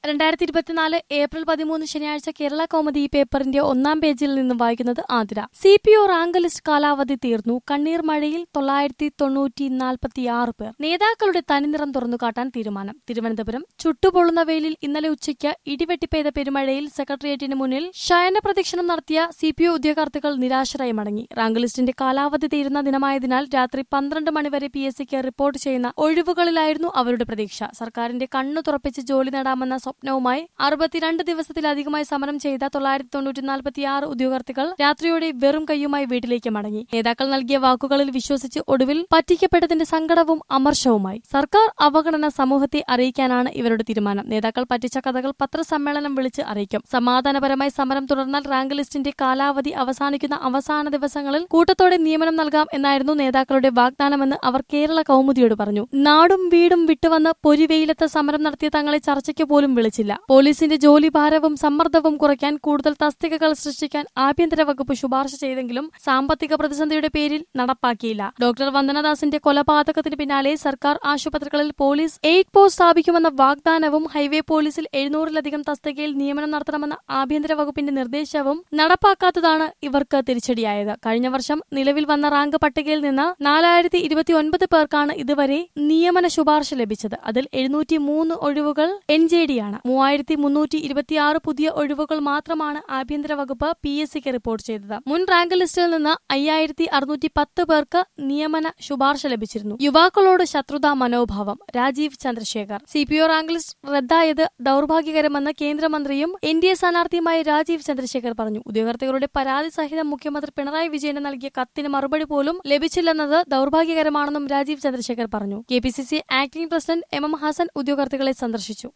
രണ്ടായിരത്തി ഇരുപത്തിനാല് ഏപ്രിൽ പതിമൂന്ന് ശനിയാഴ്ച കേരള കൗമുദി ഈ പേപ്പറിന്റെ ഒന്നാം പേജിൽ നിന്നും വായിക്കുന്നത് Athira C P O rank list കാലാവധി തീർന്നു കണ്ണീർ മഴയിൽ തൊള്ളായിരത്തി തൊണ്ണൂറ്റി നാൽപ്പത്തിയാറ് പേർ നേതാക്കളുടെ തനിനിറം തുറന്നുകാട്ടാൻ തീരുമാനം തിരുവനന്തപുരം ചുട്ടുപൊള്ളുന്ന വെയിലിൽ ഇന്നലെ ഉച്ചയ്ക്ക് ഇടിവെട്ടി പെയ്ത പെരുമഴയിൽ സെക്രട്ടേറിയറ്റിന് മുന്നിൽ ശയന പ്രദക്ഷിണം നടത്തിയ സി പി ഒ ഉദ്യോഗാർത്ഥികൾ നിരാശരായി മടങ്ങി റാങ്ക് ലിസ്റ്റിന്റെ കാലാവധി തീരുന്ന ദിനമായതിനാൽ രാത്രി പന്ത്രണ്ട് മണിവരെ പി എസ് സിക്ക് റിപ്പോർട്ട് ചെയ്യുന്ന ഒഴിവുകളിലായിരുന്നു അവരുടെ പ്രതീക്ഷ സർക്കാരിന്റെ കണ്ണു തുറപ്പിച്ച് ജോലി നേടാമെന്ന സ്വപ്നവുമായി അറുപത്തിരണ്ട് ദിവസത്തിലധികമായി സമരം ചെയ്ത തൊള്ളായിരത്തി തൊണ്ണൂറ്റി നാൽപ്പത്തിയാറ് ഉദ്യോഗാർത്ഥികൾ രാത്രിയോടെ വെറും കൈയുമായി വീട്ടിലേക്ക് മടങ്ങി നേതാക്കൾ നൽകിയ വാക്കുകളിൽ വിശ്വസിച്ച് ഒടുവിൽ പറ്റിക്കപ്പെട്ടതിന്റെ സങ്കടവും അമർഷവുമായി സർക്കാർ അവഗണന സമൂഹത്തെ അറിയിക്കാനാണ് ഇവരുടെ തീരുമാനം നേതാക്കൾ പറ്റിച്ച കഥകൾ പത്രസമ്മേളനം വിളിച്ച് അറിയിക്കും സമാധാനപരമായി സമരം തുടർന്നാൽ റാങ്ക് ലിസ്റ്റിന്റെ കാലാവധി അവസാനിക്കുന്ന അവസാന ദിവസങ്ങളിൽ കൂട്ടത്തോടെ നിയമനം നൽകാം എന്നായിരുന്നു നേതാക്കളുടെ വാഗ്ദാനമെന്ന് അവർ കേരള കൗമുദിയോട് പറഞ്ഞു നാടും വീടും വിട്ടുവന്ന് പൊരിവെയിലത്ത് സമരം നടത്തിയ തങ്ങളെ ചർച്ചയ്ക്ക് പോലും വിളിച്ചില്ല പോലീസിന്റെ ജോലിഭാരവും സമ്മർദ്ദവും കുറയ്ക്കാൻ കൂടുതൽ തസ്തികകൾ സൃഷ്ടിക്കാൻ ആഭ്യന്തര വകുപ്പ് ശുപാർശ ചെയ്തെങ്കിലും സാമ്പത്തിക പ്രതിസന്ധിയുടെ പേരിൽ നടപ്പാക്കിയില്ല ഡോക്ടർ വന്ദനദാസിന്റെ കൊലപാതകത്തിന് പിന്നാലെ സർക്കാർ ആശുപത്രികളിൽ പോലീസ് എയ്ഡ് പോസ്റ്റ് സ്ഥാപിക്കുമെന്ന വാഗ്ദാനവും ഹൈവേ പോലീസിൽ എഴുന്നൂറിലധികം തസ്തികയിൽ നിയമനം നടത്തണമെന്ന ആഭ്യന്തര വകുപ്പിന്റെ നിർദ്ദേശവും നടപ്പാക്കാത്തതാണ് ഇവർക്ക് തിരിച്ചടിയായത് കഴിഞ്ഞ വർഷം നിലവിൽ വന്ന റാങ്ക് പട്ടികയിൽ നിന്ന് നാലായിരത്തി ഇരുപത്തി ഒൻപത് പേർക്കാണ് ഇതുവരെ നിയമന ശുപാർശ ലഭിച്ചത് അതിൽ എഴുന്നൂറ്റി മൂന്ന് ഒഴിവുകൾ എൻ ജെ ഡി ആണ് മൂവായിരത്തി മുന്നൂറ്റി ഇരുപത്തിയാറ് പുതിയ ഒഴിവുകൾ മാത്രമാണ് ആഭ്യന്തര വകുപ്പ് പി എസ് സിക്ക് റിപ്പോർട്ട് ചെയ്തത് മുൻ റാങ്ക് ലിസ്റ്റിൽ നിന്ന് അയ്യായിരത്തി അറുന്നൂറ്റി പത്ത് പേർക്ക് നിയമന ശുപാർശ ലഭിച്ചിരുന്നു യുവാക്കളോട് ശത്രുതാ മനോഭാവം Rajeev Chandrasekhar C P O rank list റദ്ദായത് ദൌർഭാഗ്യകരമെന്ന് കേന്ദ്രമന്ത്രിയും എൻ ഡി എ സ്ഥാനാർത്ഥിയുമായ രാജീവ് ചന്ദ്രശേഖർ പറഞ്ഞു ഉദ്യോഗാർത്ഥികളുടെ പരാതി സഹിതം മുഖ്യമന്ത്രി പിണറായി വിജയന് നൽകിയ കത്തിന് മറുപടി പോലും ലഭിച്ചില്ലെന്നത് ദൌർഭാഗ്യകരമാണെന്നും രാജീവ് ചന്ദ്രശേഖർ പറഞ്ഞു K P C C acting president M M Hassan ഉദ്യോഗാർത്ഥികളെ സന്ദർശിച്ചു